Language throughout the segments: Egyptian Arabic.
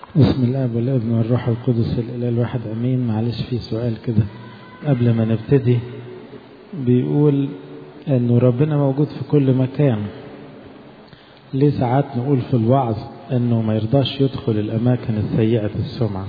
بسم الله والابن والروح القدس الاله الواحد امين معلش في سؤال كده قبل ما نبتدي بيقول انه ربنا موجود في كل مكان ليه ساعات نقول في الوعظ انه ما يرضاش يدخل الاماكن السيئه السمعه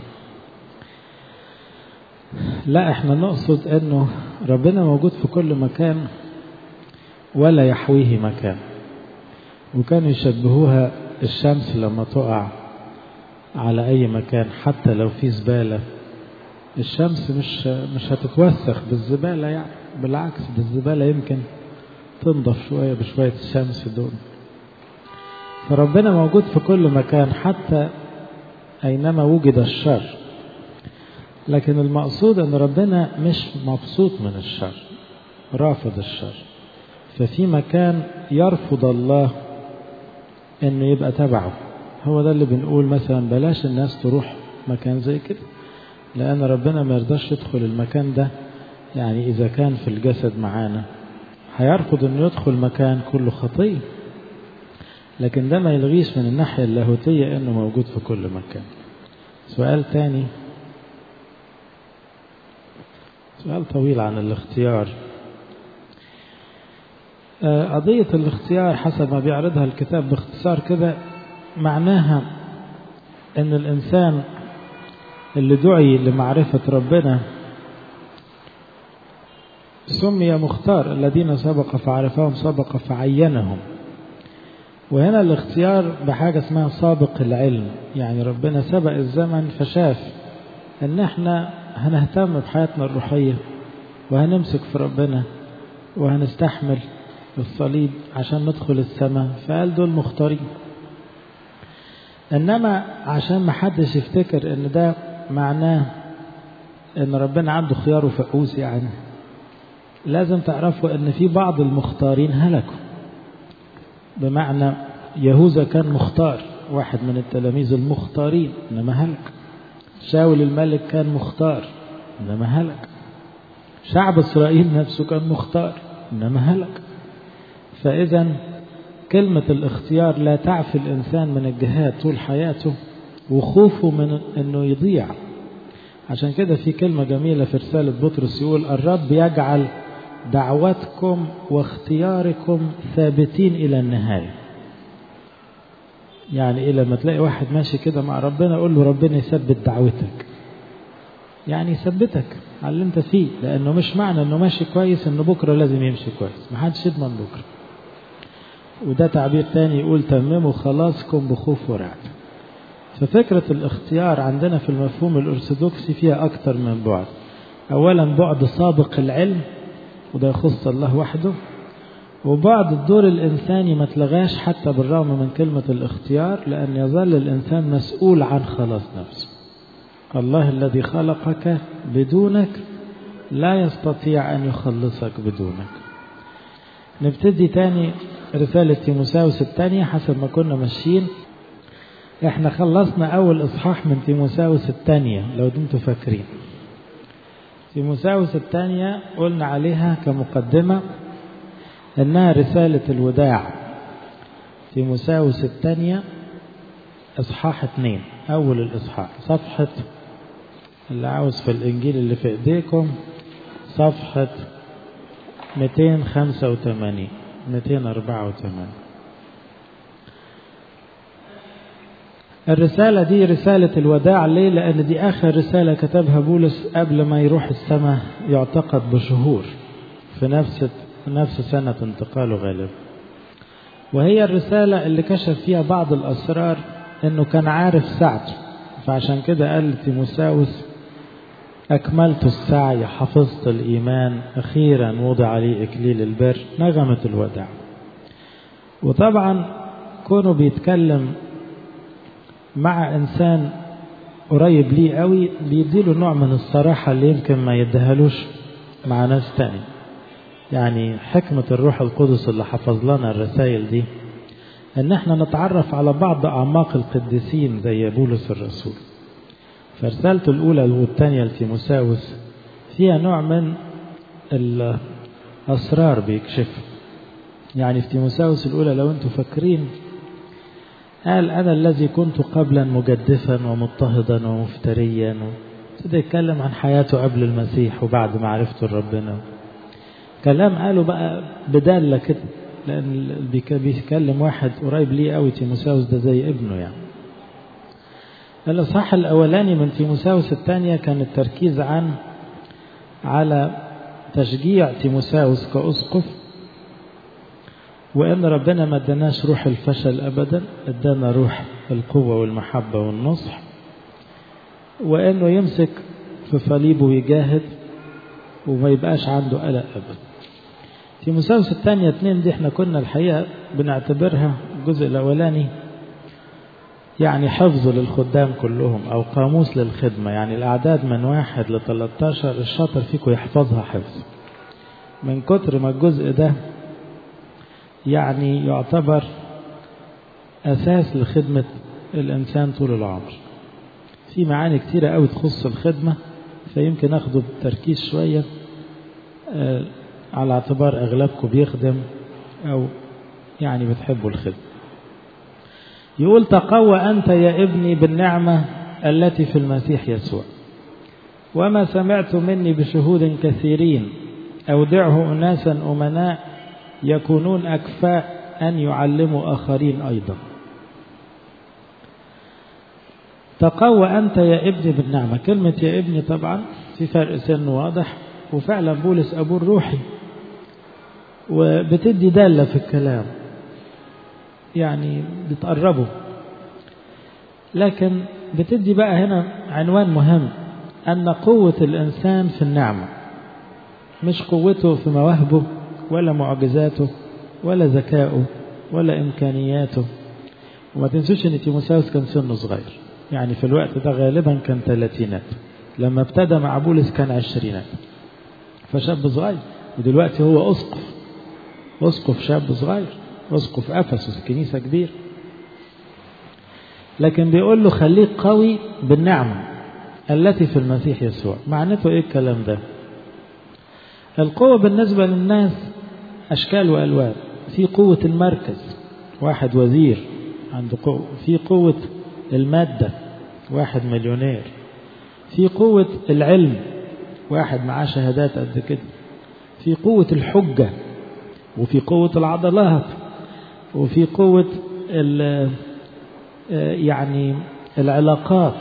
لا احنا نقصد انه ربنا موجود في كل مكان ولا يحويه مكان وكانوا يشبهوها الشمس لما تقع على اي مكان حتى لو في زباله الشمس مش مش هتتوسخ بالزباله يعني بالعكس ده الزباله يمكن تنضف شويه بشويه الشمس دول فربنا موجود في كل مكان حتى اينما وجد الشر لكن المقصود ان ربنا مش مبسوط من الشر رافض الشر ففي مكان يرفض الله انه يبقى تبعه هو ده اللي بنقول مثلا بلاش الناس تروح مكان زي كده لان ربنا ما يرضاش يدخل المكان ده يعني اذا كان في الجسد معانا هيرفض انه يدخل مكان كله خطيه لكن ده ما يلغيش من الناحيه اللاهوتيه انه موجود في كل مكان سؤال تاني سؤال طويل عن الاختيار قضية الاختيار حسب ما بيعرضها الكتاب باختصار كده معناها ان الانسان اللي دعي لمعرفة ربنا سمي مختار الذين سبق فعرفهم سبق فعينهم وهنا الاختيار بحاجة اسمها سابق العلم يعني ربنا سبق الزمن فشاف ان احنا هنهتم بحياتنا الروحية وهنمسك في ربنا وهنستحمل الصليب عشان ندخل السماء فقال دول مختارين انما عشان ما حدش يفتكر ان ده معناه ان ربنا عنده خيار وفقوس يعني لازم تعرفوا ان في بعض المختارين هلكوا بمعنى يهوذا كان مختار واحد من التلاميذ المختارين انما هلك شاول الملك كان مختار انما هلك شعب اسرائيل نفسه كان مختار انما هلك فاذا كلمة الاختيار لا تعفي الإنسان من الجهاد طول حياته وخوفه من أنه يضيع عشان كده في كلمة جميلة في رسالة بطرس يقول الرب يجعل دعوتكم واختياركم ثابتين إلى النهاية يعني إيه لما تلاقي واحد ماشي كده مع ربنا قول له ربنا يثبت دعوتك يعني يثبتك على اللي انت فيه لأنه مش معنى أنه ماشي كويس أنه بكرة لازم يمشي كويس محدش يضمن بكرة وده تعبير تاني يقول تمموا خلاصكم بخوف ورعب ففكرة الاختيار عندنا في المفهوم الأرثوذكسي فيها أكثر من بعد أولا بعد سابق العلم وده يخص الله وحده وبعد الدور الإنساني ما تلغاش حتى بالرغم من كلمة الاختيار لأن يظل الإنسان مسؤول عن خلاص نفسه الله الذي خلقك بدونك لا يستطيع أن يخلصك بدونك نبتدي تاني رسالة تيموساوس الثانية حسب ما كنا ماشيين احنا خلصنا أول إصحاح من تيموساوس الثانية لو انتوا فاكرين تيموساوس الثانية قلنا عليها كمقدمة إنها رسالة الوداع تيموساوس الثانية إصحاح اثنين أول الإصحاح صفحة اللي عاوز في الإنجيل اللي في إيديكم صفحة 285 284 الرسالة دي رسالة الوداع ليه؟ لأن دي آخر رسالة كتبها بولس قبل ما يروح السماء يعتقد بشهور في نفس نفس سنة انتقاله غالبا. وهي الرسالة اللي كشف فيها بعض الأسرار إنه كان عارف ساعته فعشان كده قال تيموساوس أكملت السعي حفظت الإيمان أخيرا وضع لي إكليل البر نغمة الوداع وطبعا كونه بيتكلم مع إنسان قريب ليه قوي بيديله نوع من الصراحة اللي يمكن ما يديهالوش مع ناس تاني يعني حكمة الروح القدس اللي حفظ لنا الرسائل دي ان احنا نتعرف على بعض اعماق القديسين زي بولس الرسول فرسالته الأولى والثانية لتيموساوس فيها نوع من الأسرار بيكشف يعني في تيموساوس الأولى لو أنتم فاكرين قال أنا الذي كنت قبلا مجدفا ومضطهدا ومفتريا ابتدى يتكلم عن حياته قبل المسيح وبعد معرفته لربنا كلام قاله بقى بدالة كده لأن بيتكلم واحد قريب ليه قوي تيموساوس ده زي ابنه يعني الإصحاح الأولاني من تيموساوس الثانية كان التركيز عن على تشجيع تيموساوس كأسقف وإن ربنا ما اداناش روح الفشل أبدا ادانا روح القوة والمحبة والنصح وإنه يمسك في صليبه ويجاهد وما يبقاش عنده قلق أبدا تيموساوس الثانية اتنين دي احنا كنا الحقيقة بنعتبرها الجزء الأولاني يعني حفظ للخدام كلهم أو قاموس للخدمة يعني الأعداد من واحد ل 13 الشاطر فيكم يحفظها حفظ من كتر ما الجزء ده يعني يعتبر أساس لخدمة الإنسان طول العمر في معاني كتيرة قوي تخص الخدمة فيمكن أخده بتركيز شوية على اعتبار أغلبكم بيخدم أو يعني بتحبوا الخدمة يقول تقوى أنت يا ابني بالنعمة التي في المسيح يسوع وما سمعت مني بشهود كثيرين أودعه أناسا أمناء يكونون أكفاء أن يعلموا آخرين أيضا تقوى أنت يا ابني بالنعمة كلمة يا ابني طبعا في فرق سن واضح وفعلا بولس أبو الروحي وبتدي دالة في الكلام يعني بتقربه لكن بتدي بقى هنا عنوان مهم أن قوة الإنسان في النعمة مش قوته في مواهبه ولا معجزاته ولا ذكائه ولا إمكانياته وما تنسوش أن تيموساوس كان سنه صغير يعني في الوقت ده غالبا كان ثلاثينات لما ابتدى مع بولس كان عشرينات فشاب صغير ودلوقتي هو أسقف أسقف شاب صغير أسقف أفسس كنيسة كبيرة لكن بيقول له خليك قوي بالنعمة التي في المسيح يسوع معناته إيه الكلام ده القوة بالنسبة للناس أشكال وألوان في قوة المركز واحد وزير عنده قوة في قوة المادة واحد مليونير في قوة العلم واحد معاه شهادات قد كده في قوة الحجة وفي قوة العضلات وفي قوة يعني العلاقات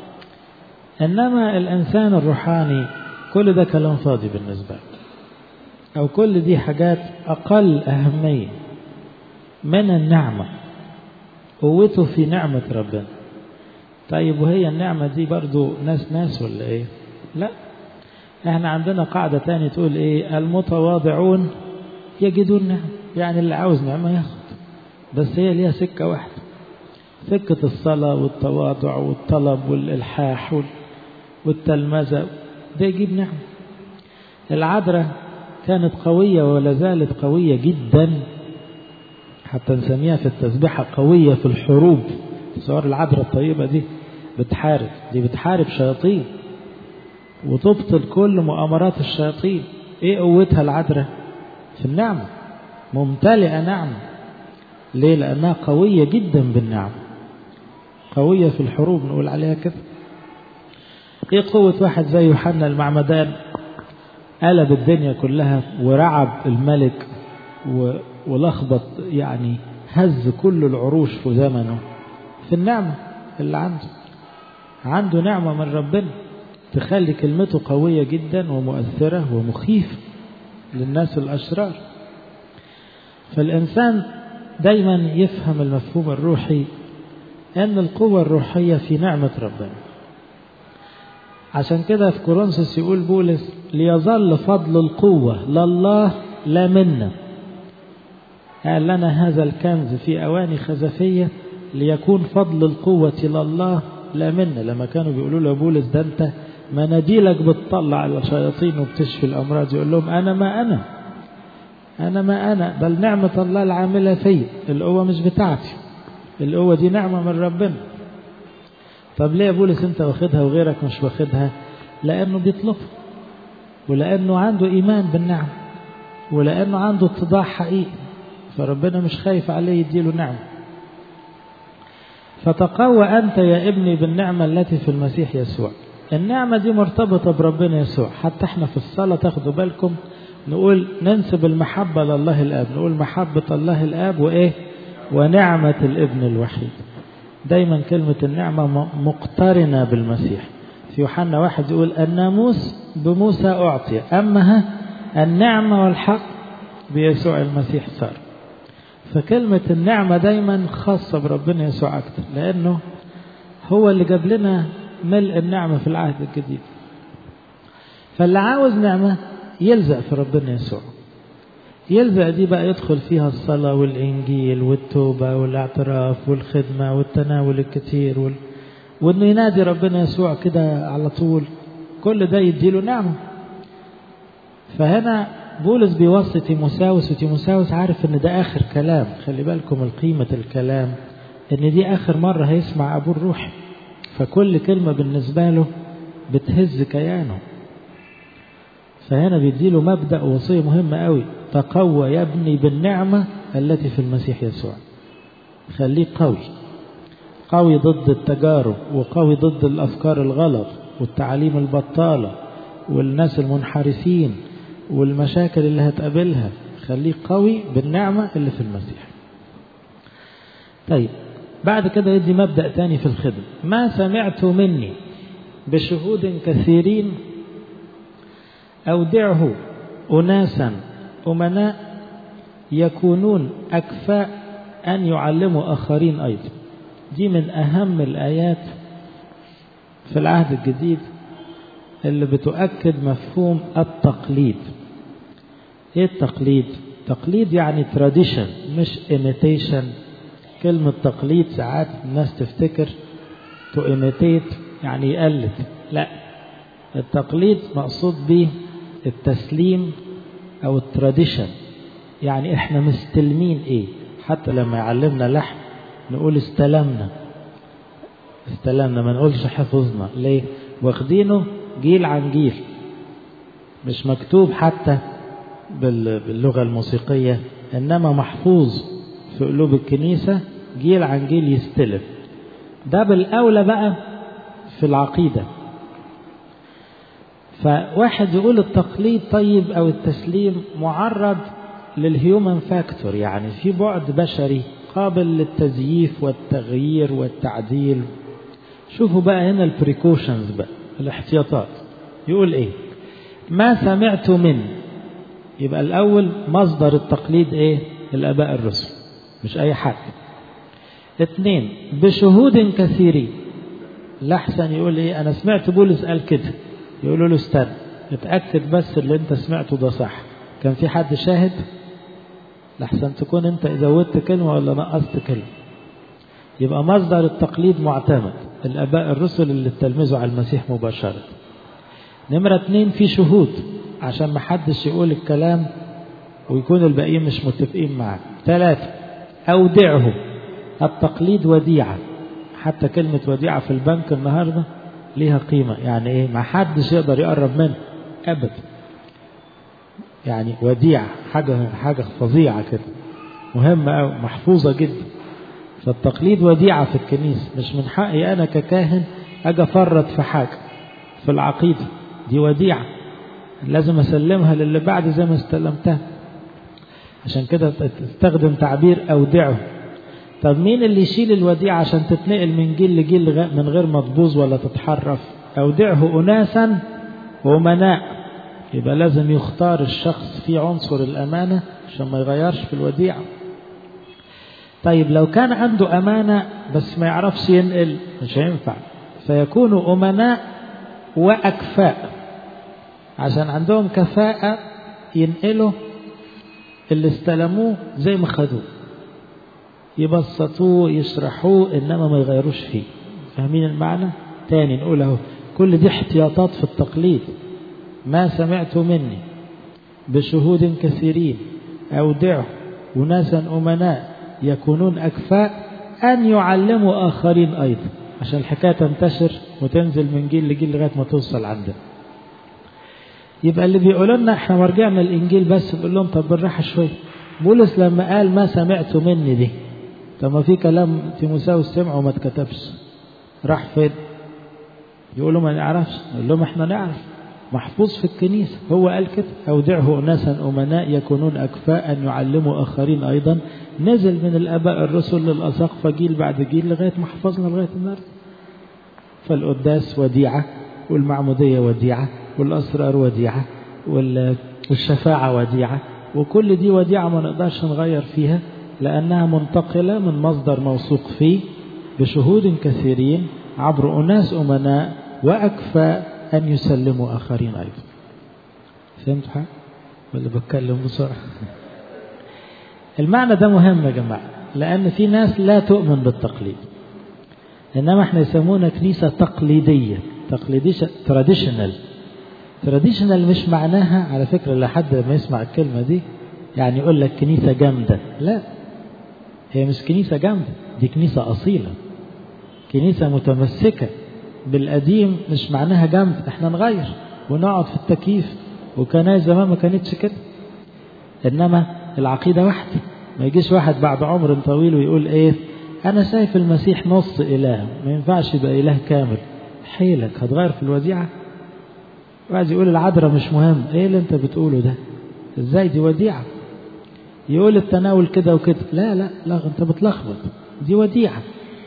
إنما الإنسان الروحاني كل ده كلام فاضي بالنسبة له أو كل دي حاجات أقل أهمية من النعمة قوته في نعمة ربنا طيب وهي النعمة دي برضو ناس ناس ولا إيه لا احنا عندنا قاعدة تاني تقول ايه المتواضعون يجدون نعمة يعني اللي عاوز نعمة ياخد بس هي ليها سكة واحدة سكة الصلاة والتواضع والطلب والإلحاح والتلمذة ده يجيب نعمة العذراء كانت قوية ولا زالت قوية جدا حتى نسميها في التسبيحة قوية في الحروب تصور العذراء الطيبة دي بتحارب دي بتحارب شياطين وتبطل كل مؤامرات الشياطين ايه قوتها العذراء في النعمة ممتلئة نعمة ليه لأنها قوية جدا بالنعمة قوية في الحروب نقول عليها كده ايه قوة واحد زي يوحنا المعمدان قلب الدنيا كلها ورعب الملك ولخبط يعني هز كل العروش في زمنه في النعمة اللي عنده عنده نعمة من ربنا تخلي كلمته قوية جدا ومؤثرة ومخيفة للناس الأشرار فالإنسان دايما يفهم المفهوم الروحي أن القوة الروحية في نعمة ربنا عشان كده في كورنثوس يقول بولس ليظل فضل القوة لله لا منا قال لنا هذا الكنز في أواني خزفية ليكون فضل القوة لله لا منا لما كانوا بيقولوا له بولس ده أنت مناديلك بتطلع على الشياطين وبتشفي الأمراض يقول لهم أنا ما أنا أنا ما أنا بل نعمة الله العاملة في القوة مش بتاعتي القوة دي نعمة من ربنا طب ليه يا بولس أنت واخدها وغيرك مش واخدها لأنه بيطلبها ولأنه عنده إيمان بالنعم ولأنه عنده اتضاع حقيقي فربنا مش خايف عليه يديله نعمة فتقوى أنت يا ابني بالنعمة التي في المسيح يسوع النعمة دي مرتبطة بربنا يسوع حتى احنا في الصلاة تاخدوا بالكم نقول ننسب المحبة لله الآب نقول محبة الله الآب وإيه ونعمة الابن الوحيد دايما كلمة النعمة مقترنة بالمسيح في يوحنا واحد يقول الناموس بموسى أعطي أما النعمة والحق بيسوع المسيح صار فكلمة النعمة دايما خاصة بربنا يسوع أكتر لأنه هو اللي جاب لنا ملء النعمة في العهد الجديد فاللي عاوز نعمة يلزق في ربنا يسوع يلزق دي بقى يدخل فيها الصلاة والإنجيل والتوبة والاعتراف والخدمة والتناول الكتير وال... وإنه ينادي ربنا يسوع كده على طول كل ده يديله نعمة فهنا بولس بيوصي تيموساوس وتيموساوس عارف ان ده اخر كلام خلي بالكم القيمة الكلام ان دي اخر مرة هيسمع ابوه الروح فكل كلمة بالنسبة له بتهز كيانه فهنا بيديله مبدأ وصية مهمة قوي تقوى يا ابني بالنعمة التي في المسيح يسوع خليك قوي قوي ضد التجارب وقوي ضد الأفكار الغلط والتعاليم البطالة والناس المنحرفين والمشاكل اللي هتقابلها خليك قوي بالنعمة اللي في المسيح طيب بعد كده يدي مبدأ تاني في الخدمة ما سمعت مني بشهود كثيرين أودعه أناسا أمناء يكونون أكفاء أن يعلموا آخرين أيضا دي من أهم الآيات في العهد الجديد اللي بتؤكد مفهوم التقليد ايه التقليد تقليد يعني tradition مش imitation كلمة تقليد ساعات الناس تفتكر to imitate يعني يقلد لا التقليد مقصود به التسليم او التراديشن يعني احنا مستلمين ايه حتى لما يعلمنا لحن نقول استلمنا استلمنا ما نقولش حفظنا ليه واخدينه جيل عن جيل مش مكتوب حتى باللغة الموسيقية إنما محفوظ في قلوب الكنيسة جيل عن جيل يستلم ده بالأولى بقى في العقيدة فواحد يقول التقليد طيب أو التسليم معرض للهيومن فاكتور يعني في بعد بشري قابل للتزييف والتغيير والتعديل شوفوا بقى هنا البريكوشنز بقى الاحتياطات يقول ايه ما سمعت من يبقى الاول مصدر التقليد ايه الاباء الرسل مش اي حد اثنين بشهود كثيرين لحسن يقول ايه انا سمعت بولس قال كده يقولوا له استنى اتاكد بس اللي انت سمعته ده صح كان في حد شاهد لحسن تكون انت زودت كلمه ولا نقصت كلمه يبقى مصدر التقليد معتمد الاباء الرسل اللي اتلمذوا على المسيح مباشره نمرة اتنين في شهود عشان ما حدش يقول الكلام ويكون الباقيين مش متفقين معاه ثلاثة أودعه التقليد وديعة حتى كلمة وديعة في البنك النهاردة ليها قيمة يعني ايه ما حدش يقدر يقرب منه أبدا يعني وديعة حاجة حاجة فظيعة كده مهمة أو محفوظة جدا فالتقليد وديعة في الكنيسة مش من حقي أنا ككاهن أجي أفرط في حاجة في العقيدة دي وديعة لازم أسلمها للي بعد زي ما استلمتها عشان كده تستخدم تعبير أودعه طب مين اللي يشيل الوديعة عشان تتنقل من جيل لجيل من غير ما تبوظ ولا تتحرف أودعه أناسا وأمناء يبقى لازم يختار الشخص في عنصر الأمانة عشان ما يغيرش في الوديعة طيب لو كان عنده أمانة بس ما يعرفش ينقل مش هينفع فيكونوا أمناء وأكفاء عشان عندهم كفاءة ينقلوا اللي استلموه زي ما خدوه يبسطوه يشرحوه إنما ما يغيروش فيه فاهمين المعنى؟ تاني نقول اهو كل دي احتياطات في التقليد ما سمعت مني بشهود كثيرين أودعه وناسا أمناء يكونون أكفاء أن يعلموا آخرين أيضا عشان الحكاية تنتشر وتنزل من جيل لجيل لغاية ما توصل عندنا يبقى اللي بيقولوا لنا احنا مرجعنا الانجيل بس بنقول لهم طب بالراحه شويه بولس لما قال ما سمعت مني دي طب ما في كلام تيموساوس سمعه وما اتكتبش راح فين يقولوا ما نعرفش نقول لهم احنا نعرف محفوظ في الكنيسة هو قال كده أودعه أناسا أمناء يكونون أكفاء أن يعلموا آخرين أيضا نزل من الآباء الرسل للأساقفة جيل بعد جيل لغاية ما حفظنا لغاية النهاردة فالقداس وديعة والمعمودية وديعة والأسرار وديعة والشفاعة وديعة وكل دي وديعة ما نقدرش نغير فيها لأنها منتقلة من مصدر موثوق فيه بشهود كثيرين عبر أناس أمناء وأكفى أن يسلموا آخرين أيضا فهمت حاجة؟ ولا بتكلم بسرعة المعنى ده مهم يا جماعة لأن في ناس لا تؤمن بالتقليد إنما احنا يسمونا كنيسة تقليدية تقليدية تراديشنال تراديشنال مش معناها على فكرة لحد ما يسمع الكلمة دي يعني يقول لك كنيسة جامدة لا هي مش كنيسة جامدة دي كنيسة أصيلة كنيسة متمسكة بالقديم مش معناها جامد احنا نغير ونقعد في التكييف وكنايس زمان ما كانتش كده انما العقيده واحده ما يجيش واحد بعد عمر طويل ويقول ايه انا شايف المسيح نص اله ما ينفعش يبقى اله كامل حيلك هتغير في الوديعه واحد يقول العذراء مش مهم ايه اللي انت بتقوله ده ازاي دي وديعه يقول التناول كده وكده لا لا لا انت بتلخبط دي وديعه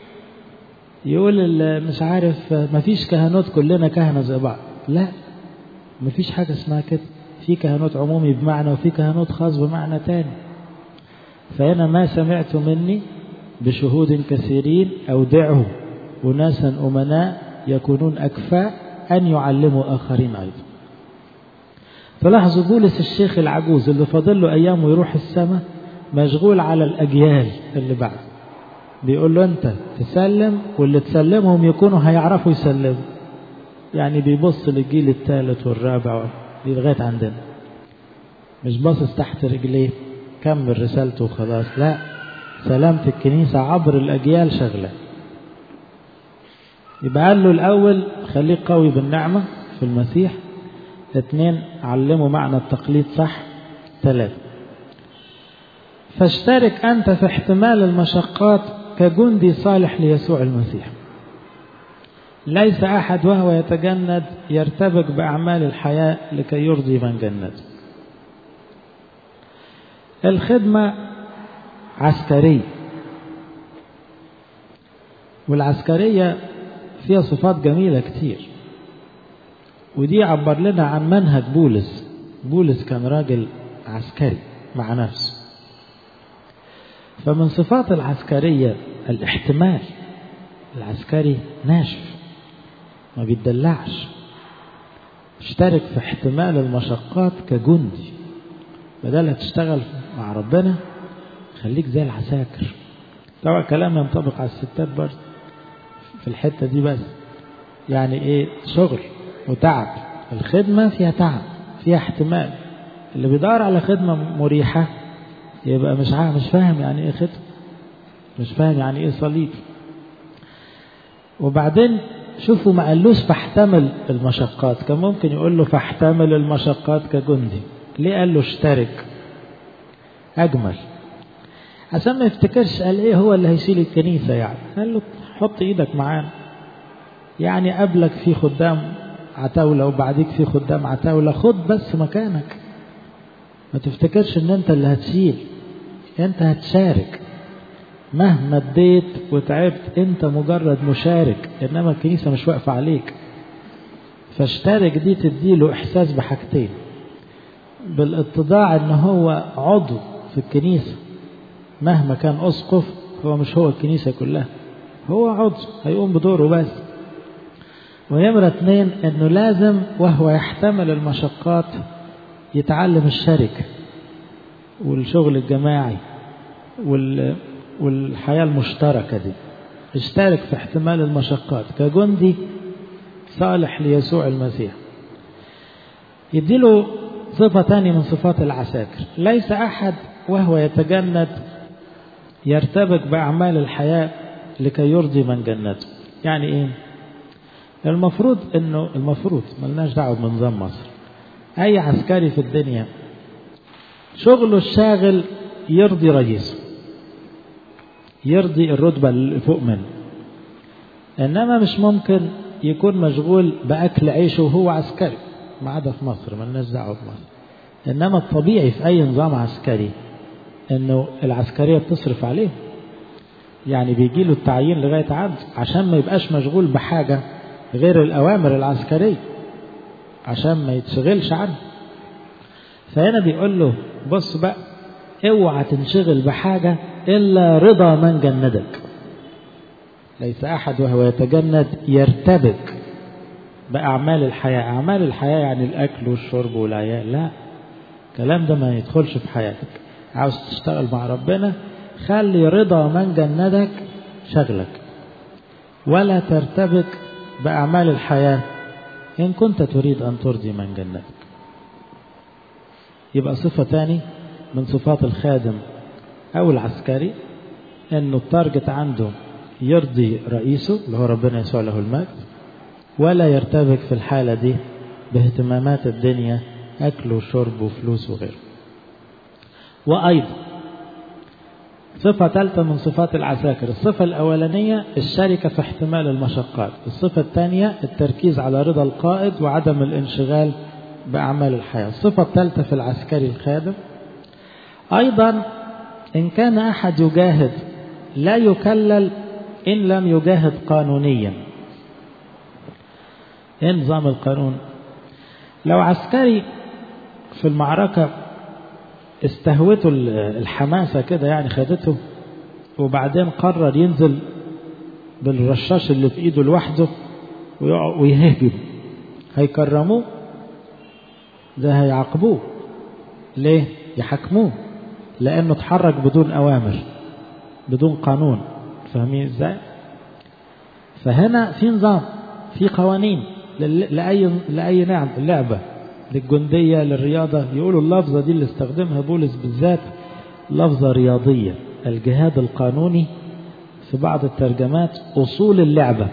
يقول مش عارف مفيش كهنوت كلنا كهنة زي بعض لا مفيش حاجة اسمها كده في كهنوت عمومي بمعنى وفي كهنوت خاص بمعنى تاني فأنا ما سمعت مني بشهود كثيرين أودعه أناسا أمناء يكونون أكفاء أن يعلموا آخرين أيضا تلاحظوا بولس الشيخ العجوز اللي فاضل له أيام ويروح السماء مشغول على الأجيال اللي بعد بيقول له انت تسلم واللي تسلمهم يكونوا هيعرفوا يسلموا يعني بيبص للجيل الثالث والرابع دي لغايه عندنا مش باصص تحت رجليه كمل رسالته وخلاص لا سلامة الكنيسة عبر الأجيال شغلة يبقى قال له الأول خليك قوي بالنعمة في المسيح اثنين علمه معنى التقليد صح ثلاثة فاشترك أنت في احتمال المشقات كجندي صالح ليسوع المسيح ليس أحد وهو يتجند يرتبك بأعمال الحياة لكي يرضي من جند الخدمة عسكرية والعسكرية فيها صفات جميلة كتير ودي عبر لنا عن منهج بولس بولس كان راجل عسكري مع نفسه فمن صفات العسكرية الاحتمال العسكري ناشف ما بيتدلعش اشترك في احتمال المشقات كجندي بدل تشتغل مع ربنا خليك زي العساكر طبعا كلام ينطبق على الستات برضه في الحتة دي بس يعني ايه شغل وتعب الخدمة فيها تعب فيها احتمال اللي بيدور على خدمة مريحة يبقى مش عارف مش فاهم يعني ايه خدمة مش فاهم يعني ايه صليب وبعدين شوفوا ما قالوش فاحتمل المشقات كان ممكن يقول له فاحتمل المشقات كجندي ليه قال له اشترك اجمل عشان ما يفتكرش قال ايه هو اللي هيشيل الكنيسة يعني قال له حط ايدك معانا يعني قبلك في خدام عتاولة وبعديك في خدام عتاولة خد بس مكانك ما تفتكرش ان انت اللي هتشيل انت هتشارك مهما اديت وتعبت انت مجرد مشارك انما الكنيسة مش واقفة عليك فاشترك دي تديله احساس بحاجتين بالاتضاع ان هو عضو في الكنيسة مهما كان اسقف هو مش هو الكنيسة كلها هو عضو هيقوم بدوره بس ونمرة اتنين انه لازم وهو يحتمل المشقات يتعلم الشركة والشغل الجماعي وال والحياة المشتركة دي اشترك في احتمال المشقات كجندي صالح ليسوع المسيح يديله صفة تانية من صفات العساكر ليس أحد وهو يتجند يرتبك بأعمال الحياة لكي يرضي من جنته يعني إيه المفروض انه المفروض ملناش دعوه بنظام مصر اي عسكري في الدنيا شغله الشاغل يرضي رئيسه يرضي الرتبة اللي فوق منه إنما مش ممكن يكون مشغول بأكل عيشه وهو عسكري ما عدا في مصر مالناش دعوة بمصر إنما الطبيعي في أي نظام عسكري إنه العسكرية بتصرف عليه يعني بيجي له التعيين لغاية عد عشان ما يبقاش مشغول بحاجة غير الأوامر العسكرية عشان ما يتشغلش عنه فهنا بيقول له بص بقى اوعى تنشغل بحاجة إلا رضا من جندك ليس أحد وهو يتجند يرتبك بأعمال الحياة أعمال الحياة يعني الأكل والشرب والعيال لا الكلام ده ما يدخلش في حياتك عاوز تشتغل مع ربنا خلي رضا من جندك شغلك ولا ترتبك بأعمال الحياة إن كنت تريد أن ترضي من جندك يبقى صفة تاني من صفات الخادم أو العسكري أنه التارجت عنده يرضي رئيسه اللي هو ربنا يسوع له المجد ولا يرتبك في الحالة دي باهتمامات الدنيا أكل وشرب وفلوس وغيره وأيضا صفة ثالثة من صفات العساكر الصفة الأولانية الشركة في احتمال المشقات الصفة الثانية التركيز على رضا القائد وعدم الانشغال بأعمال الحياة الصفة الثالثة في العسكري الخادم أيضا إن كان أحد يجاهد لا يكلل إن لم يجاهد قانونيا إيه نظام القانون لو عسكري في المعركة استهوته الحماسة كده يعني خدته وبعدين قرر ينزل بالرشاش اللي في ايده لوحده ويهاجم هيكرموه ده هيعاقبوه ليه يحاكموه لانه اتحرك بدون اوامر بدون قانون فاهمين ازاي فهنا في نظام في قوانين لاي لاي نعم لعبه للجنديه للرياضه يقولوا اللفظه دي اللي استخدمها بولس بالذات لفظه رياضيه الجهاد القانوني في بعض الترجمات اصول اللعبه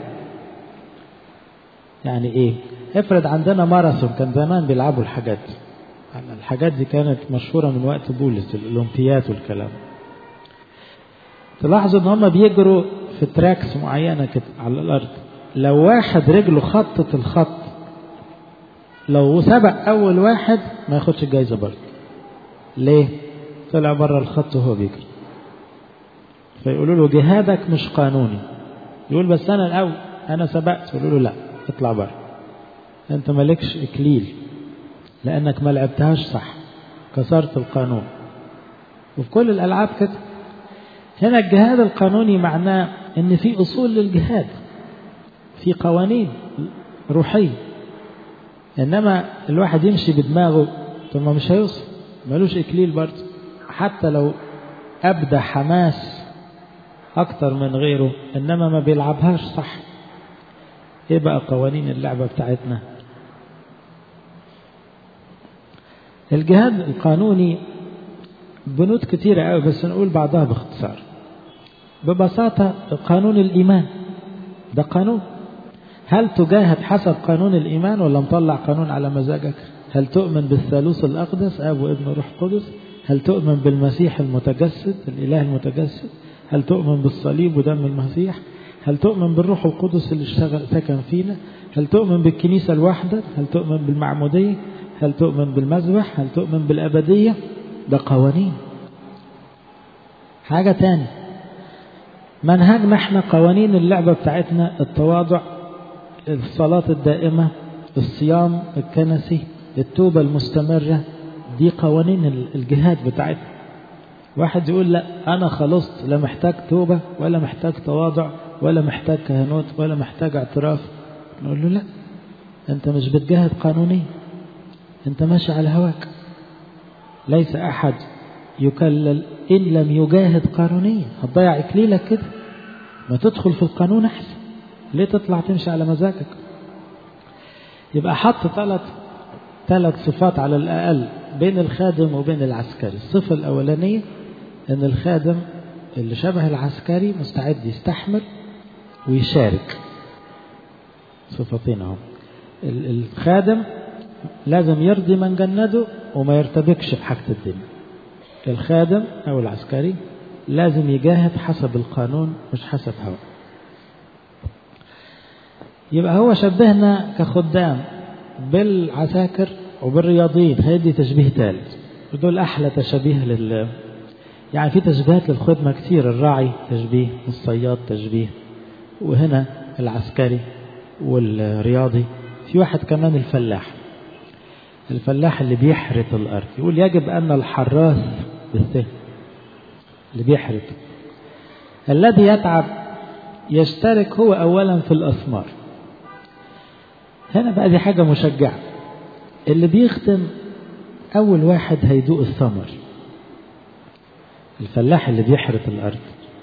يعني ايه افرض عندنا ماراثون كان زمان بيلعبوا الحاجات دي الحاجات دي كانت مشهورة من وقت بولس الأولمبيات والكلام تلاحظوا ان هم بيجروا في تراكس معينة كده على الأرض لو واحد رجله خطت الخط لو سبق أول واحد ما ياخدش الجايزة برضه ليه؟ طلع بره الخط وهو بيجري فيقولوا له جهادك مش قانوني يقول بس أنا الأول أنا سبقت يقولوا له لا اطلع بره أنت مالكش إكليل لأنك ما لعبتهاش صح كسرت القانون وفي كل الألعاب كده هنا الجهاد القانوني معناه ان في اصول للجهاد في قوانين روحيه انما الواحد يمشي بدماغه ثم مش هيوصل ملوش اكليل برضه حتى لو ابدى حماس اكتر من غيره انما ما بيلعبهاش صح ايه بقى قوانين اللعبه بتاعتنا الجهاد القانوني بنود كتيرة قوي بس نقول بعضها باختصار ببساطة قانون الإيمان ده قانون هل تجاهد حسب قانون الإيمان ولا مطلع قانون على مزاجك هل تؤمن بالثالوث الأقدس أب وابن روح قدس هل تؤمن بالمسيح المتجسد الإله المتجسد هل تؤمن بالصليب ودم المسيح هل تؤمن بالروح القدس اللي اشتغل سكن فينا هل تؤمن بالكنيسة الواحدة هل تؤمن بالمعمودية هل تؤمن بالمذبح هل تؤمن بالأبدية ده قوانين حاجة تاني منهجنا احنا قوانين اللعبة بتاعتنا التواضع الصلاة الدائمة الصيام الكنسي التوبة المستمرة دي قوانين الجهاد بتاعتنا واحد يقول لا أنا خلصت لا محتاج توبة ولا محتاج تواضع ولا محتاج كهنوت ولا محتاج اعتراف نقول له لا أنت مش بتجاهد قانونيا أنت ماشي على هواك ليس أحد يكلل إن لم يجاهد قانونيا هتضيع إكليلك كده ما تدخل في القانون أحسن ليه تطلع تمشي على مزاجك يبقى حط ثلاث ثلاث صفات على الأقل بين الخادم وبين العسكري الصفة الأولانية أن الخادم اللي شبه العسكري مستعد يستحمل ويشارك صفتين اهم الخادم لازم يرضي من جنده وما يرتبكش في حاجة الدنيا الخادم أو العسكري لازم يجاهد حسب القانون مش حسب هوى يبقى هو شبهنا كخدام بالعساكر وبالرياضيين هيدي تشبيه ثالث ودول أحلى تشابيه لل يعني في تشبيهات للخدمة كتير الراعي تشبيه والصياد تشبيه وهنا العسكري والرياضي في واحد كمان الفلاح الفلاح اللي بيحرث الأرض يقول يجب أن الحراث بالسهم اللي بيحرث الذي يتعب يشترك هو أولا في الأثمار هنا بقى دي حاجة مشجعة اللي بيخدم أول واحد هيدوق الثمر الفلاح اللي بيحرث الأرض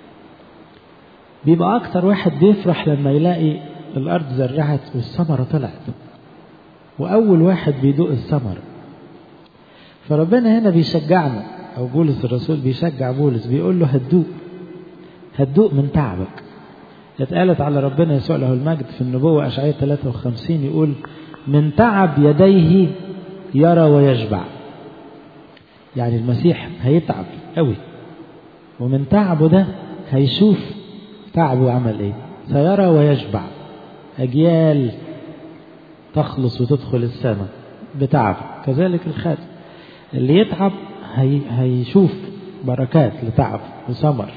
بيبقى أكتر واحد بيفرح لما يلاقي الأرض زرعت والثمرة طلعت وأول واحد بيدوق الثمر فربنا هنا بيشجعنا أو بولس الرسول بيشجع بولس بيقول له هتدوق هتدوق من تعبك اتقالت على ربنا يسوع له المجد في النبوة أشعية 53 يقول من تعب يديه يرى ويشبع يعني المسيح هيتعب قوي ومن تعبه ده هيشوف تعبه عمل ايه سيرى ويشبع أجيال تخلص وتدخل السماء بتعب كذلك الخادم اللي يتعب هي هيشوف بركات لتعب وثمر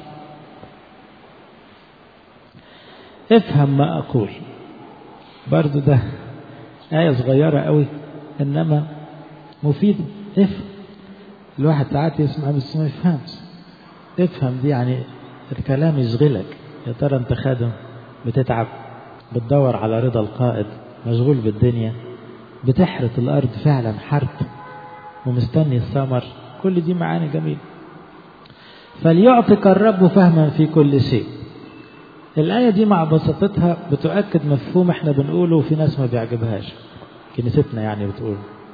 افهم ما أقول برضو ده آية صغيرة قوي إنما مفيدة افهم الواحد ساعات يسمع بس ما يفهمش افهم دي يعني الكلام يشغلك يا ترى انت خادم بتتعب بتدور على رضا القائد مشغول بالدنيا بتحرث الأرض فعلا حرث ومستني الثمر كل دي معاني جميلة فليعطك الرب فهما في كل شيء الآية دي مع بساطتها بتؤكد مفهوم احنا بنقوله وفي ناس ما بيعجبهاش كنيستنا يعني بتقول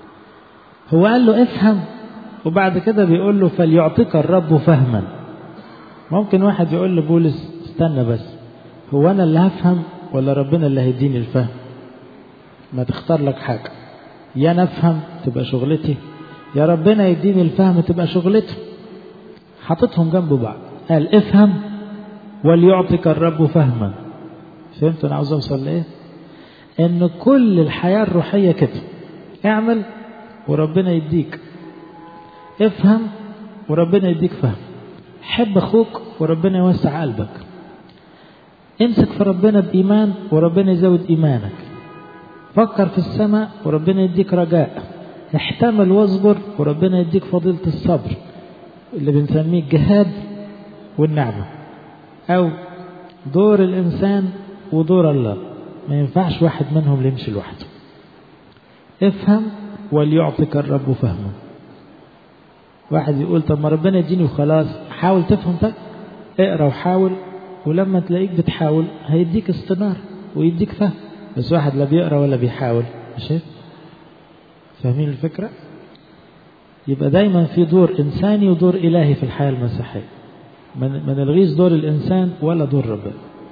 هو قال له افهم وبعد كده بيقول له فليعطيك الرب فهما ممكن واحد يقول لبولس استنى بس هو انا اللي هفهم ولا ربنا اللي هيديني الفهم ما تختار لك حاجة يا نفهم تبقى شغلتي يا ربنا يديني الفهم تبقى شغلته حاططهم جنب بعض قال افهم وليعطيك الرب فهما فهمت انا عاوز اوصل لايه ان كل الحياة الروحية كده اعمل وربنا يديك افهم وربنا يديك فهم حب اخوك وربنا يوسع قلبك امسك في ربنا بإيمان وربنا يزود إيمانك فكر في السماء وربنا يديك رجاء احتمل واصبر وربنا يديك فضيلة الصبر اللي بنسميه الجهاد والنعمة أو دور الإنسان ودور الله ما ينفعش واحد منهم اللي يمشي لوحده افهم وليعطيك الرب فهما واحد يقول طب ما ربنا يديني وخلاص حاول تفهم طيب اقرا وحاول ولما تلاقيك بتحاول هيديك استنار ويديك فهم بس واحد لا بيقرا ولا بيحاول مش فاهمين الفكره يبقى دايما في دور انساني ودور الهي في الحياه المسيحيه ما نلغيش دور الانسان ولا دور ربنا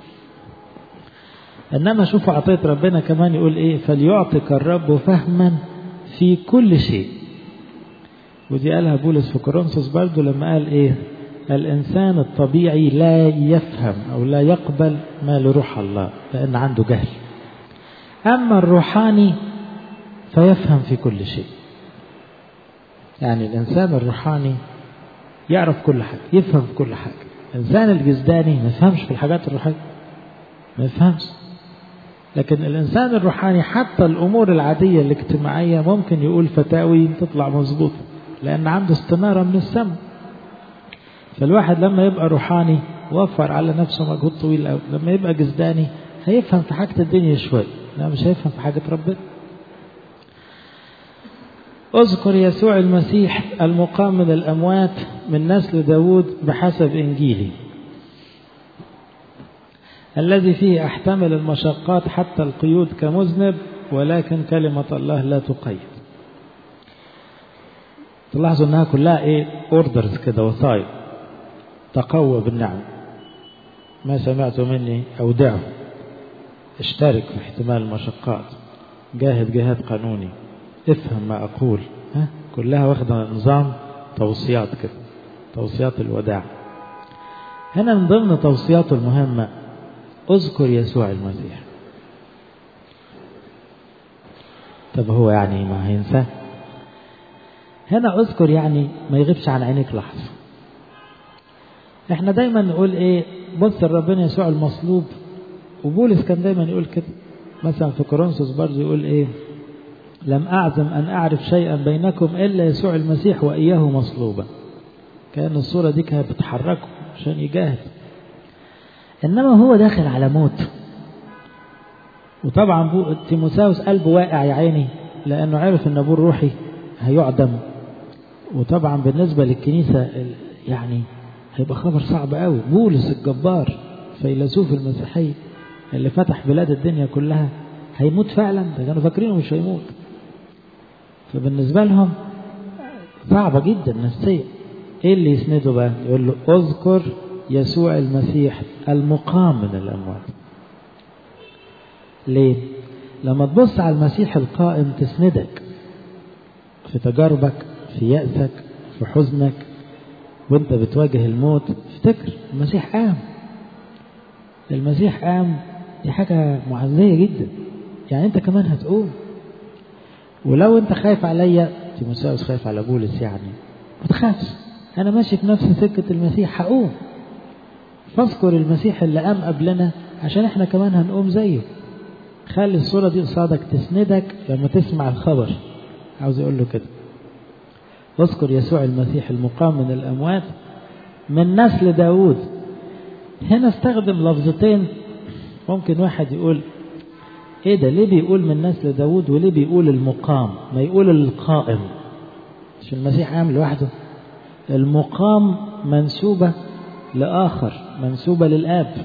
انما شوفوا عطيه ربنا كمان يقول ايه فليعطك الرب فهما في كل شيء ودي قالها بولس في كورنثوس برضه لما قال ايه الإنسان الطبيعي لا يفهم أو لا يقبل ما لروح الله لأن عنده جهل أما الروحاني فيفهم في كل شيء يعني الإنسان الروحاني يعرف كل حاجة يفهم في كل حاجة الإنسان الجسداني ما يفهمش في الحاجات الروحية ما يفهمش لكن الإنسان الروحاني حتى الأمور العادية الاجتماعية ممكن يقول فتاوي تطلع مظبوطة لأن عنده استنارة من السماء فالواحد لما يبقى روحاني وفر على نفسه مجهود طويل قوي لما يبقى جسداني هيفهم في حاجة الدنيا شوية لا مش هيفهم في حاجة ربنا اذكر يسوع المسيح المقام من الأموات من نسل داود بحسب إنجيلي الذي فيه أحتمل المشقات حتى القيود كمذنب ولكن كلمة الله لا تقيد تلاحظوا انها كلها ايه اوردرز كده وصايا تقوى بالنعم ما سمعت مني أودعه اشترك في احتمال المشقات جاهد جهاد قانوني افهم ما أقول ها؟ كلها واخدة نظام توصيات كده توصيات الوداع هنا من ضمن توصياته المهمة اذكر يسوع المسيح طب هو يعني ما هينساه هنا اذكر يعني ما يغيبش عن عينيك لحظة احنا دايما نقول ايه بص ربنا يسوع المصلوب وبولس كان دايما يقول كده مثلا في كورنثوس برضه يقول ايه لم أعزم أن أعرف شيئا بينكم إلا يسوع المسيح وإياه مصلوبا كأن الصورة دي كانت بتحركه عشان يجاهد إنما هو داخل على موت وطبعا تيموساوس قلبه واقع يا عيني لأنه عرف إن أبوه الروحي هيعدم وطبعا بالنسبة للكنيسة يعني هيبقى خبر صعب قوي بولس الجبار فيلسوف المسيحية اللي فتح بلاد الدنيا كلها هيموت فعلا ده كانوا فاكرينه مش هيموت فبالنسبة لهم صعبة جدا نفسيا ايه اللي يسنده بقى يقول له اذكر يسوع المسيح المقام من الاموات ليه لما تبص على المسيح القائم تسندك في تجاربك في يأسك في حزنك وانت بتواجه الموت افتكر المسيح قام المسيح قام دي حاجة معزية جدا يعني انت كمان هتقوم ولو انت خايف عليا تيموساوس خايف على بولس يعني ما تخافش انا ماشي في نفس سكة المسيح هقوم فاذكر المسيح اللي قام قبلنا عشان احنا كمان هنقوم زيه خلي الصورة دي قصادك تسندك لما تسمع الخبر عاوز يقول له كده واذكر يسوع المسيح المقام من الأموات من نسل داود هنا استخدم لفظتين ممكن واحد يقول ايه ده ليه بيقول من نسل داود وليه بيقول المقام ما يقول القائم مش المسيح قام لوحده المقام منسوبة لآخر منسوبة للآب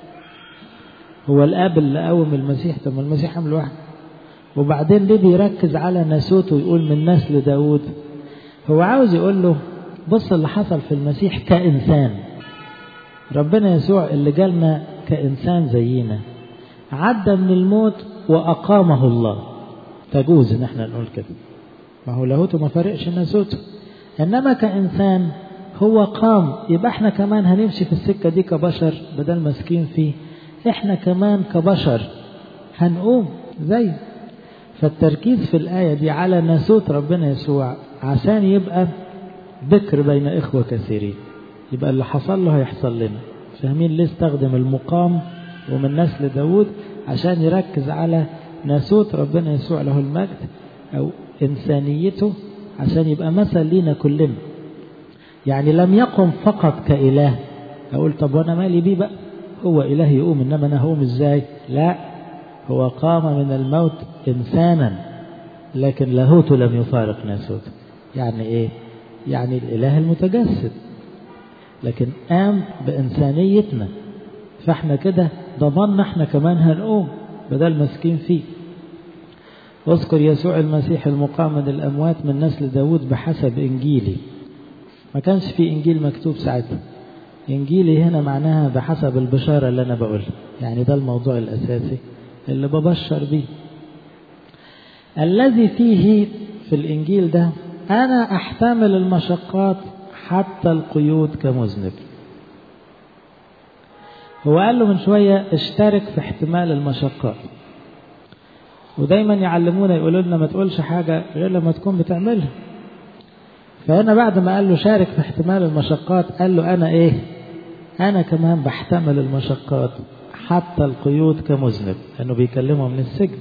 هو الآب اللي قوم المسيح طب المسيح قام لوحده وبعدين ليه بيركز على ناسوته يقول من نسل داود هو عاوز يقول له بص اللي حصل في المسيح كإنسان ربنا يسوع اللي جالنا كإنسان زينا عدى من الموت وأقامه الله تجوز إن احنا نقول كده ما هو لاهوته ما فرقش ناسوته إنما كإنسان هو قام يبقى احنا كمان هنمشي في السكة دي كبشر بدل مسكين فيه احنا كمان كبشر هنقوم زي فالتركيز في الآية دي على ناسوت ربنا يسوع عشان يبقى ذكر بين إخوة كثيرين يبقى اللي حصل له هيحصل لنا فاهمين ليه استخدم المقام ومن نسل داود عشان يركز على ناسوت ربنا يسوع له المجد أو إنسانيته عشان يبقى مثل لينا كلنا يعني لم يقم فقط كإله أقول طب وأنا مالي بيه بقى هو إله يقوم إنما أنا هقوم إزاي لا هو قام من الموت إنسانا لكن لاهوته لم يفارق ناسوته يعني إيه يعني الإله المتجسد لكن قام بإنسانيتنا فاحنا كده ضمننا احنا كمان هنقوم بدل مسكين فيه واذكر يسوع المسيح المقام من الأموات من نسل داود بحسب إنجيلي ما كانش في إنجيل مكتوب ساعتها إنجيلي هنا معناها بحسب البشارة اللي أنا بقولها يعني ده الموضوع الأساسي اللي ببشر بيه الذي فيه في الإنجيل ده أنا أحتمل المشقات حتى القيود كمذنب هو قال له من شوية اشترك في احتمال المشقات ودايما يعلمونا يقولوا لنا ما تقولش حاجة غير لما تكون بتعملها فهنا بعد ما قال له شارك في احتمال المشقات قال له أنا إيه أنا كمان بحتمل المشقات حتى القيود كمذنب لأنه بيكلمه من السجن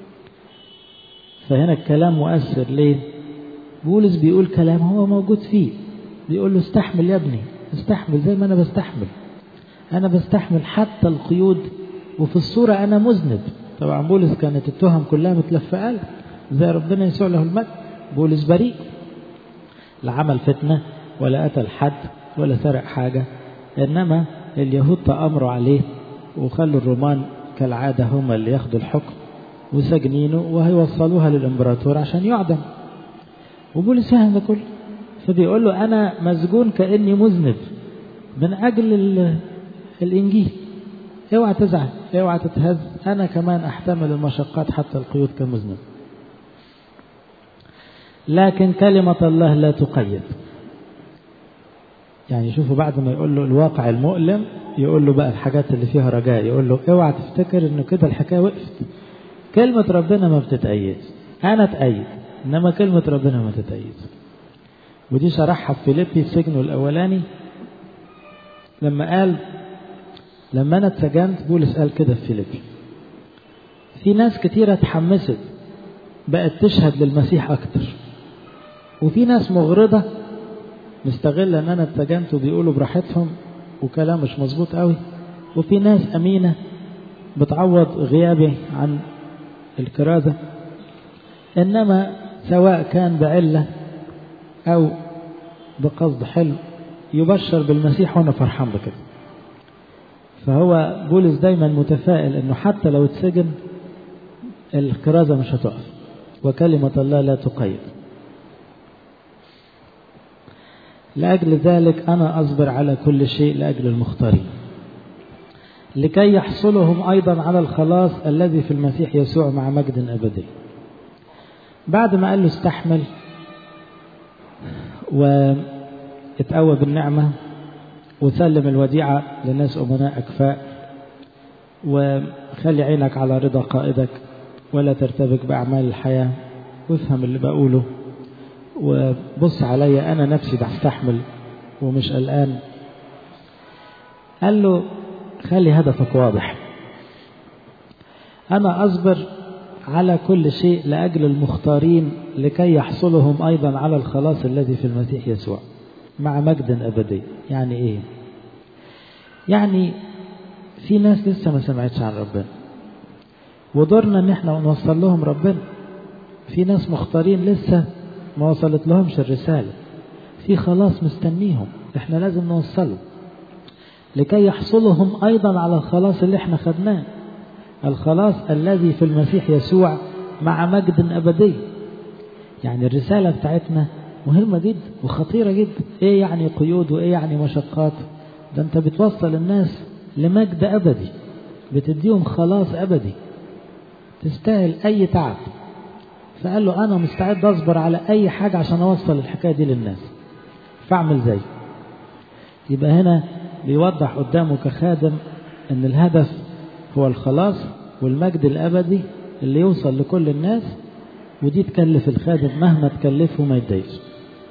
فهنا الكلام مؤثر ليه بولس بيقول كلام هو موجود فيه بيقول له استحمل يا ابني استحمل زي ما أنا بستحمل أنا بستحمل حتى القيود وفي الصورة أنا مذنب طبعا بولس كانت التهم كلها متلفة قلب زي ربنا يسوع له المجد بولس بريء لا عمل فتنة ولا قتل حد ولا سرق حاجة إنما اليهود تأمروا عليه وخلوا الرومان كالعادة هم اللي ياخدوا الحكم وسجنينه وهيوصلوها للإمبراطور عشان يعدم وبولس فاهم ده كله فبيقول له أنا مسجون كأني مذنب من أجل الإنجيل اوعى تزعل اوعى تتهز أنا كمان أحتمل المشقات حتى القيود كمذنب لكن كلمة الله لا تقيد يعني شوفوا بعد ما يقول له الواقع المؤلم يقول له بقى الحاجات اللي فيها رجاء يقول له اوعى تفتكر انه كده الحكايه وقفت كلمة ربنا ما بتتأيد أنا أتأيد إنما كلمة ربنا ما تتأيد ودي شرحها في فيليبي في سجنه الأولاني لما قال لما أنا اتسجنت بولس قال كده في فيليبي في ناس كتيرة اتحمست بقت تشهد للمسيح أكتر وفي ناس مغرضة مستغلة إن أنا اتسجنت وبيقولوا براحتهم وكلام مش مظبوط قوي وفي ناس أمينة بتعوض غيابي عن الكرازة إنما سواء كان بعلة أو بقصد حلو يبشر بالمسيح وأنا فرحان بكده فهو بولس دايما متفائل إنه حتى لو اتسجن الكرازة مش هتقف وكلمة الله لا تقيد لأجل ذلك أنا أصبر على كل شيء لأجل المختارين لكي يحصلهم أيضا على الخلاص الذي في المسيح يسوع مع مجد أبدي بعد ما قال له استحمل واتقوى بالنعمة وسلم الوديعة لناس أمناء أكفاء وخلي عينك على رضا قائدك ولا ترتبك بأعمال الحياة وافهم اللي بقوله وبص عليا أنا نفسي بستحمل ومش قلقان قال له خلي هدفك واضح أنا أصبر على كل شيء لأجل المختارين لكي يحصلهم أيضا على الخلاص الذي في المسيح يسوع مع مجد أبدي يعني إيه يعني في ناس لسه ما سمعتش عن ربنا ودورنا ان احنا نوصل لهم ربنا في ناس مختارين لسه ما وصلت لهمش الرسالة في خلاص مستنيهم احنا لازم نوصله لكي يحصلهم أيضا على الخلاص اللي احنا خدناه الخلاص الذي في المسيح يسوع مع مجد أبدي يعني الرسالة بتاعتنا مهمة جدا وخطيرة جدا ايه يعني قيود وايه يعني مشقات ده انت بتوصل الناس لمجد أبدي بتديهم خلاص أبدي تستاهل أي تعب فقال له أنا مستعد أصبر على أي حاجة عشان أوصل الحكاية دي للناس فاعمل زي يبقى هنا بيوضح قدامه كخادم أن الهدف هو الخلاص والمجد الأبدي اللي يوصل لكل الناس ودي تكلف الخادم مهما تكلفه ما يتضايقش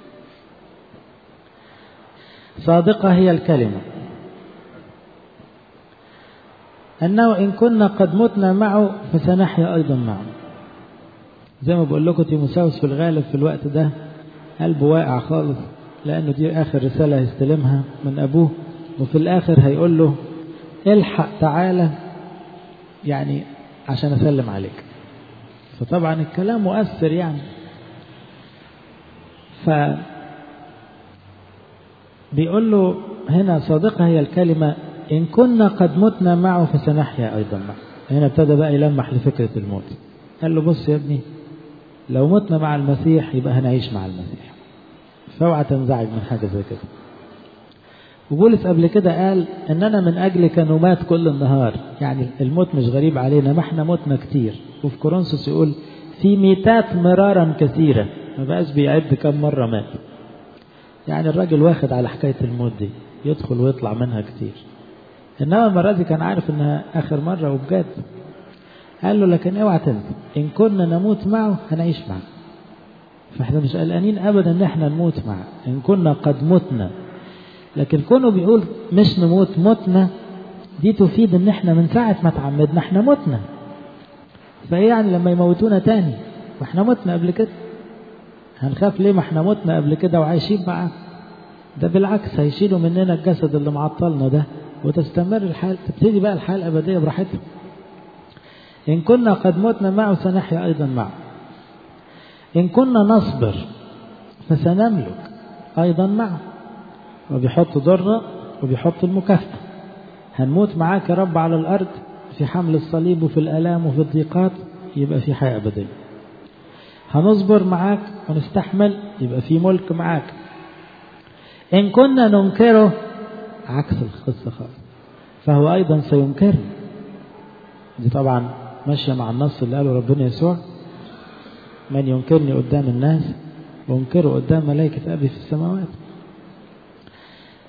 صادقة هي الكلمة أنه إن كنا قد متنا معه فسنحيا أيضا معه زي ما بقول لكم تيموساوس في الغالب في الوقت ده قلبه واقع خالص لأنه دي آخر رسالة هيستلمها من أبوه وفي الآخر هيقول له الحق تعالى يعني عشان أسلم عليك فطبعا الكلام مؤثر يعني ف بيقول له هنا صادقة هي الكلمة إن كنا قد متنا معه فسنحيا أيضا معه هنا ابتدى بقى يلمح لفكرة الموت قال له بص يا ابني لو متنا مع المسيح يبقى هنعيش مع المسيح فاوعى تنزعج من حاجة زي كده وبولس قبل كده قال اننا من اجلك نمات كل النهار يعني الموت مش غريب علينا ما احنا متنا كتير وفي كورنثوس يقول في ميتات مرارا كثيرة ما بقاش بيعد كم مرة مات يعني الراجل واخد على حكاية الموت دي يدخل ويطلع منها كتير انما المرة دي كان عارف انها اخر مرة وبجد قال له لكن اوعى تنسى ان كنا نموت معه هنعيش معه فاحنا مش قلقانين ابدا ان احنا نموت معه ان كنا قد متنا لكن كونه بيقول مش نموت متنا دي تفيد ان احنا من ساعة ما تعمدنا احنا متنا فايه يعني لما يموتونا تاني ما احنا متنا قبل كده هنخاف ليه ما احنا متنا قبل كده وعايشين معاه ده بالعكس هيشيلوا مننا الجسد اللي معطلنا ده وتستمر الحال تبتدي بقى الحياة الأبدية براحتها إن كنا قد متنا معه سنحيا أيضا معه إن كنا نصبر فسنملك أيضا معه وبيحط ضرة وبيحط المكافأة هنموت معاك يا رب على الأرض في حمل الصليب وفي الآلام وفي الضيقات يبقى في حياة أبدية هنصبر معاك ونستحمل يبقى في ملك معاك إن كنا ننكره عكس القصة خالص فهو أيضا سينكرني دي طبعا ماشية مع النص اللي قاله ربنا يسوع من ينكرني قدام الناس وانكره قدام ملائكة أبي في السماوات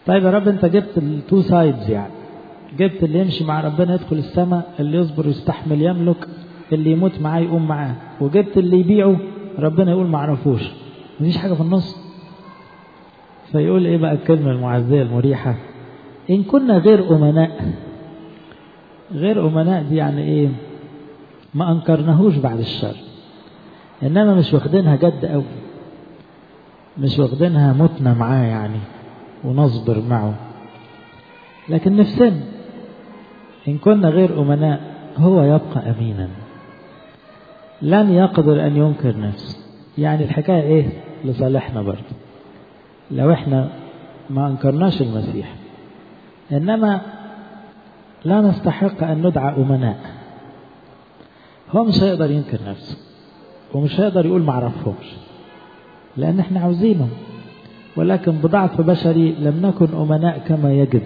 طيب يا رب انت جبت التو سايدز يعني جبت اللي يمشي مع ربنا يدخل السماء اللي يصبر ويستحمل يملك اللي يموت معاه يقوم معاه وجبت اللي يبيعه ربنا يقول ما عرفوش مفيش حاجه في النص فيقول ايه بقى الكلمه المعزيه المريحه ان كنا غير امناء غير امناء دي يعني ايه ما انكرناهوش بعد الشر انما مش واخدينها جد قوي مش واخدينها متنا معاه يعني ونصبر معه لكن نفسنا إن كنا غير أمناء هو يبقى أمينا لن يقدر أن ينكر نفسه يعني الحكاية إيه لصالحنا برضه لو إحنا ما أنكرناش المسيح إنما لا نستحق أن ندعى أمناء هو مش هيقدر ينكر نفسه ومش هيقدر يقول معرفهمش لأن إحنا عاوزينهم ولكن بضعف بشري لم نكن أمناء كما يجب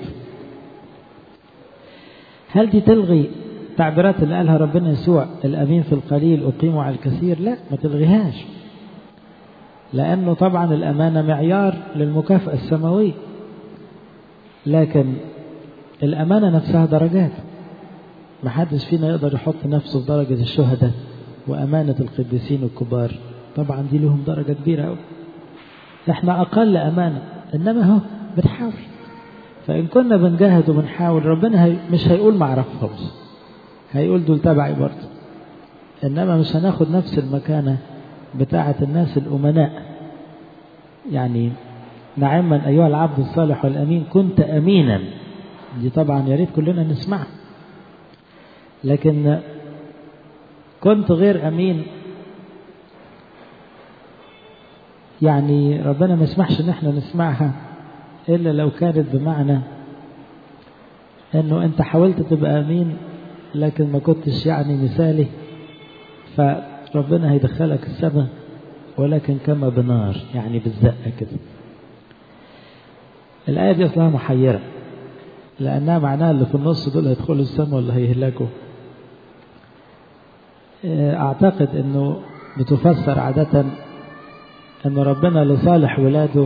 هل دي تلغي تعبيرات اللي قالها ربنا يسوع الأمين في القليل أقيم على الكثير لا ما تلغيهاش لأنه طبعا الأمانة معيار للمكافأة السماوية لكن الأمانة نفسها درجات ما حدش فينا يقدر يحط نفسه في درجة الشهداء وأمانة القديسين الكبار طبعا دي لهم درجة كبيرة أوي احنا أقل أمانة إنما هو بنحاول فإن كنا بنجاهد وبنحاول ربنا هي مش هيقول ما عرفهمش هيقول دول تبعي برضه إنما مش هناخد نفس المكانة بتاعة الناس الأمناء يعني نعما أيها العبد الصالح والأمين كنت أمينا دي طبعا يا ريت كلنا نسمعها لكن كنت غير أمين يعني ربنا ما يسمحش ان احنا نسمعها الا لو كانت بمعنى انه انت حاولت تبقى امين لكن ما كنتش يعني مثالي فربنا هيدخلك السماء ولكن كما بنار يعني بالزقه كده الآية دي أصلها محيرة لأنها معناها اللي في النص دول هيدخلوا السماء ولا هيهلكوا أعتقد أنه بتفسر عادة أن ربنا لصالح ولاده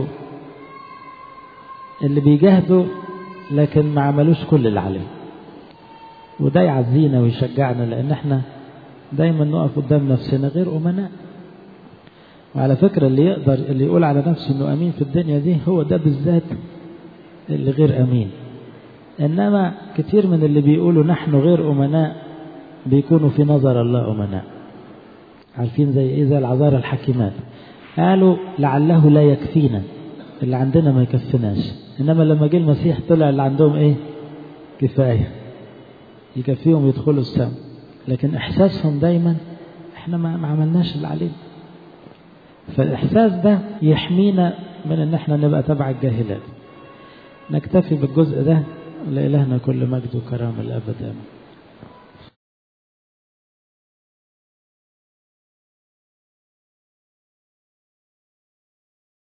اللي بيجاهدوا لكن ما عملوش كل اللي عليهم وده يعزينا ويشجعنا لأن احنا دايما نقف قدام نفسنا غير أمناء وعلى فكرة اللي يقدر اللي يقول على نفسه انه امين في الدنيا دي هو ده بالذات اللي غير امين انما كتير من اللي بيقولوا نحن غير امناء بيكونوا في نظر الله امناء عارفين زي ايه زي العذارى الحكيمات قالوا لعله لا يكفينا اللي عندنا ما يكفناش انما لما جه المسيح طلع اللي عندهم ايه كفايه يكفيهم يدخلوا السماء لكن احساسهم دايما احنا ما عملناش اللي علينا فالإحساس ده يحمينا من إن إحنا نبقى تبع الجاهلات نكتفي بالجزء ده لإلهنا كل مجد وكرامة الأبد آمين